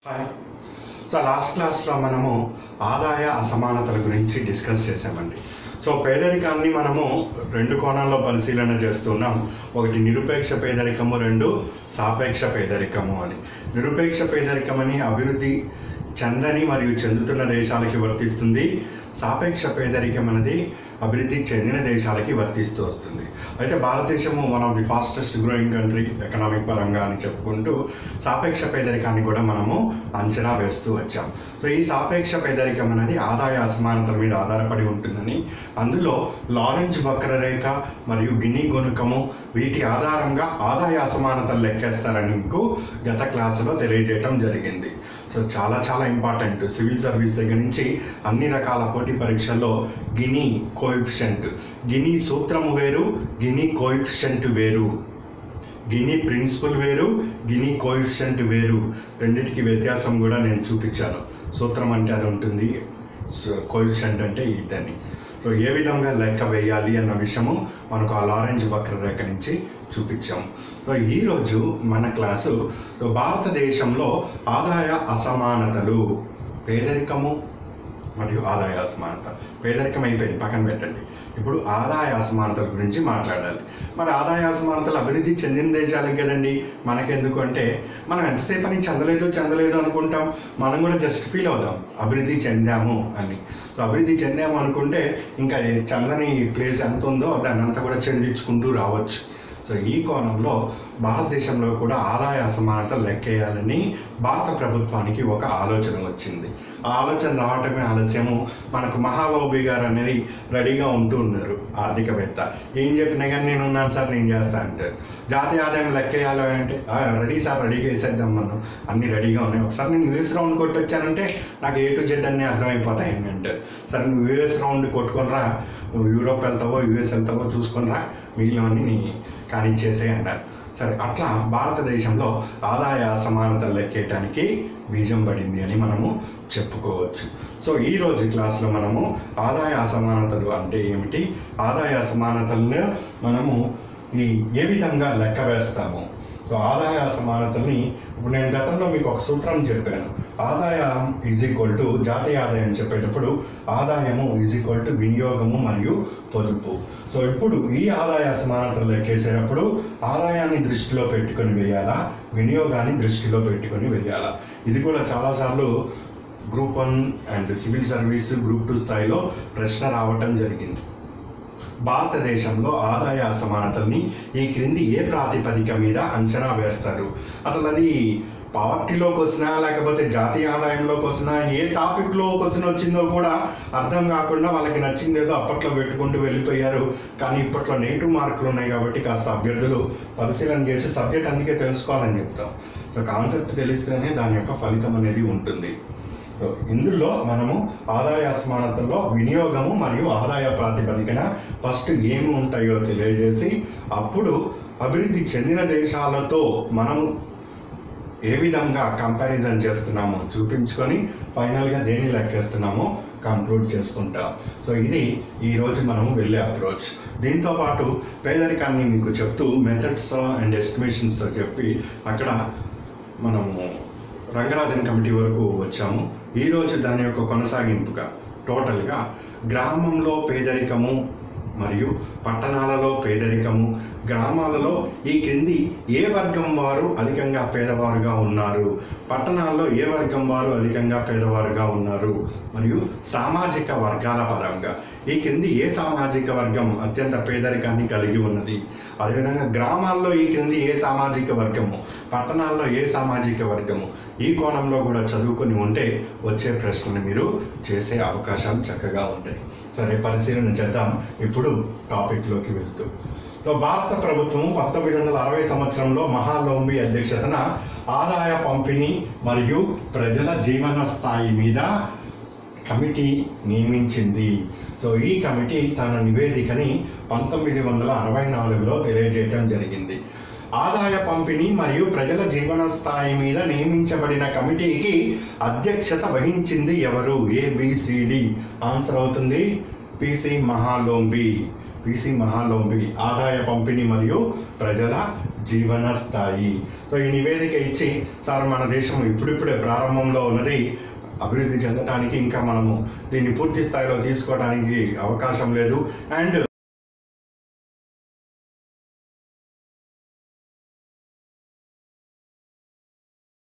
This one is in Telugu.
హాయ్ సో లాస్ట్ క్లాస్లో మనము ఆదాయ అసమానతల గురించి డిస్కస్ చేసామండి సో పేదరికాన్ని మనము రెండు కోణాల్లో పరిశీలన చేస్తున్నాం ఒకటి నిరుపేక్ష పేదరికము రెండు సాపేక్ష పేదరికము అని నిరుపేక్ష పేదరికం అని అభివృద్ధి చెందని మరియు చెందుతున్న దేశాలకి వర్తిస్తుంది సాపేక్ష పేదరికం అనేది అభివృద్ధి చెందిన దేశాలకి వర్తిస్తూ వస్తుంది అయితే భారతదేశము one of the fastest growing country economic పరంగా అని చెప్పుకుంటూ సాపేక్ష పేదరికాన్ని కూడా మనము అంచనా వేస్తూ వచ్చాం సో ఈ సాపేక్ష పేదరికం అనేది ఆదాయ అసమానతల మీద ఆధారపడి ఉంటుందని అందులో లారెంజ్ వక్రరేఖ మరియు గిని గుణకము వీటి ఆధారంగా ఆదాయ అసమానతలు లెక్కేస్తారని మీకు గత క్లాసులో తెలియజేయటం జరిగింది సో చాలా చాలా ఇంపార్టెంట్ సివిల్ సర్వీస్ దగ్గర నుంచి అన్ని రకాల పోటీ పరీక్షల్లో గిని కోఎఫిషియంట్ గిని సూత్రము వేరు గిని కోఎఫిషియంట్ వేరు గిని ప్రిన్సిపల్ వేరు గిని కోఎఫిషియంట్ వేరు రెండింటికి వ్యత్యాసం కూడా నేను చూపించాను సూత్రం అంటే అది ఉంటుంది కోఎఫిషియంట్ అంటే ఇదని సో ఏ విధంగా లెక్క వేయాలి అన్న విషయము మనకు ఆ లారెంజ్ వక్రరేఖ నుంచి చూపించాము సో ఈరోజు మన క్లాసు సో భారతదేశంలో ఆదాయ అసమానతలు పేదరికము మరియు ఆదాయ అసమానత పేదరికం అయిపోయింది పక్కన పెట్టండి ఇప్పుడు ఆదాయ అసమానతల గురించి మాట్లాడాలి మరి ఆదాయ అసమానతలు అభివృద్ధి చెందిన దేశాలకి కదండి మనకెందుకు అంటే మనం ఎంతసేపు అని చెందలేదు చెందలేదు అనుకుంటాం మనం కూడా జస్ట్ ఫీల్ అవుదాం అభివృద్ధి చెందాము అని సో అభివృద్ధి చెందాము అనుకుంటే ఇంకా ఈ చందని ప్లేస్ ఎంత ఉందో దాన్ని అంతా కూడా చెందించుకుంటూ రావచ్చు సో ఈ కోణంలో భారతదేశంలో కూడా ఆదాయ అసమానత లెక్కేయాలని భారత ప్రభుత్వానికి ఒక ఆలోచన వచ్చింది ఆ ఆలోచన రావటమే ఆలస్యము మనకు మహాలోబి గారు అనేది రెడీగా ఉంటూ ఉన్నారు ఆర్థికవేత్త ఏం చెప్పినా కానీ నేను ఉన్నాను సార్ నేను చేస్తా అంటారు జాతీయ ఆదాయం లెక్కేయాలి అంటే "ఆ, రెడీ సార్ రెడీగా వేసేద్దాం మనం అన్ని రెడీగా ఉన్నాయి ఒకసారి నేను యూఎస్ రౌండ్ కొట్టొచ్చానంటే నాకు ఏ టు జెడ్ అన్నీ అర్థమైపోతాయి అని అంటారు సరే నువ్వు యూఎస్ రౌండ్ కొట్టుకొనిరా నువ్వు యూరోప్ వెళ్తావో యూఎస్ వెళ్తావో చూసుకొనిరా మిగిలినవన్నీ నీ కానిచ్చేసే అన్నారు సరే అట్లా భారతదేశంలో ఆదాయ అసమానతలు లెక్కేయటానికి బీజం పడింది అని మనము చెప్పుకోవచ్చు సో ఈ రోజు క్లాస్లో మనము ఆదాయ అసమానతలు అంటే ఏమిటి ఆదాయ అసమానతలను మనము ఈ ఏ విధంగా లెక్క వేస్తాము సో ఆదాయ అసమానతల్ని ఇప్పుడు నేను గతంలో మీకు ఒక సూత్రం చెప్పాను ఆదాయం ఈజ్ ఈక్వల్ టు జాతీయ ఆదాయం చెప్పేటప్పుడు ఆదాయము ఈజ్ ఈక్వల్ టు వినియోగము మరియు పొదుపు సో ఇప్పుడు ఈ ఆదాయ అసమానతలు లెక్కేసేటప్పుడు ఆదాయాన్ని దృష్టిలో పెట్టుకొని వేయాలా వినియోగాన్ని దృష్టిలో పెట్టుకొని వేయాలా ఇది కూడా చాలాసార్లు group one and civil service group two స్థాయిలో ప్రశ్న రావటం జరిగింది భారతదేశంలో ఆదాయ అసమానతల్ని ఈ క్రింది ఏ ప్రాతిపదిక మీద అంచనా వేస్తారు అసలు అది పావర్టీలోకి వచ్చినా లేకపోతే జాతీయ ఆదాయంలోకి వచ్చినా ఏ టాపిక్లో క్వశ్చన్ వచ్చిందో కూడా అర్థం కాకుండా వాళ్ళకి నచ్చింది ఏదో అప్పట్లో పెట్టుకుంటూ వెళ్ళిపోయారు కానీ ఇప్పట్లో నెగిటివ్ మార్కులు ఉన్నాయి కాబట్టి కాస్త అభ్యర్థులు పరిశీలన చేసి సబ్జెక్ట్ అందుకే తెలుసుకోవాలని చెప్తాం సో కాన్సెప్ట్ తెలిస్తేనే దాని యొక్క ఫలితం అనేది ఉంటుంది సో ఇందులో మనము ఆదాయ అసమానతల్లో వినియోగము మరియు ఆదాయ ప్రాతిపదికన ఫస్ట్ ఏమి ఉంటాయో తెలియజేసి అప్పుడు అభివృద్ధి చెందిన దేశాలతో మనము ఏ విధంగా కంపారిజన్ చేస్తున్నామో చూపించుకొని ఫైనల్గా దేన్ని లెక్కేస్తున్నామో కంక్లూడ్ చేసుకుంటాం సో ఇది ఈరోజు మనం వెళ్ళే అప్రోచ్ దీంతో పాటు పేదరికాన్ని మీకు చెప్తూ మెథడ్స్ అండ్ ఎస్టిమేషన్స్తో చెప్పి అక్కడ మనము రంగరాజన్ కమిటీ వరకు వచ్చాము ఈరోజు దాని యొక్క కొనసాగింపుగా టోటల్గా గ్రామంలో పేదరికము మరియు పట్టణాలలో పేదరికము గ్రామాలలో ఈ క్రింది ఏ వర్గం వారు అధికంగా పేదవారుగా ఉన్నారు పట్టణాల్లో ఏ వర్గం వారు అధికంగా పేదవారుగా ఉన్నారు మరియు సామాజిక వర్గాల పరంగా ఈ క్రింది ఏ సామాజిక వర్గం అత్యంత పేదరికాన్ని కలిగి ఉన్నది అదేవిధంగా గ్రామాల్లో ఈ క్రింది ఏ సామాజిక వర్గము పట్టణాల్లో ఏ సామాజిక వర్గము ఈ కోణంలో కూడా చదువుకొని ఉంటే వచ్చే ప్రశ్నలు మీరు చేసే అవకాశాలు చక్కగా ఉంటాయి సరే పరిశీలన చేద్దాం ఇప్పుడు టాపిక్లోకి వెళ్తూ సో భారత ప్రభుత్వం పంతొమ్మిది వందల అరవై సంవత్సరంలో మహాలోంబి అధ్యక్షతన ఆదాయ పంపిణీ మరియు ప్రజల జీవన స్థాయి మీద కమిటీ నియమించింది సో ఈ కమిటీ తన నివేదికని పంతొమ్మిది వందల అరవై నాలుగులో తెలియజేయటం జరిగింది ఆదాయ పంపిణీ మరియు ప్రజల జీవన స్థాయి మీద నియమించబడిన కమిటీకి అధ్యక్షత వహించింది ఎవరు ఏబిసిడి ఆన్సర్ అవుతుంది పిసి మహాలోంబి పిసి మహాలోంబి ఆదాయ పంపిణీ మరియు ప్రజల జీవన స్థాయి సో ఈ నివేదిక ఇచ్చి సార్ మన దేశం ఇప్పుడిప్పుడే ప్రారంభంలో ఉన్నది అభివృద్ధి చెందడానికి ఇంకా మనము దీన్ని పూర్తి స్థాయిలో తీసుకోవడానికి అవకాశం లేదు అండ్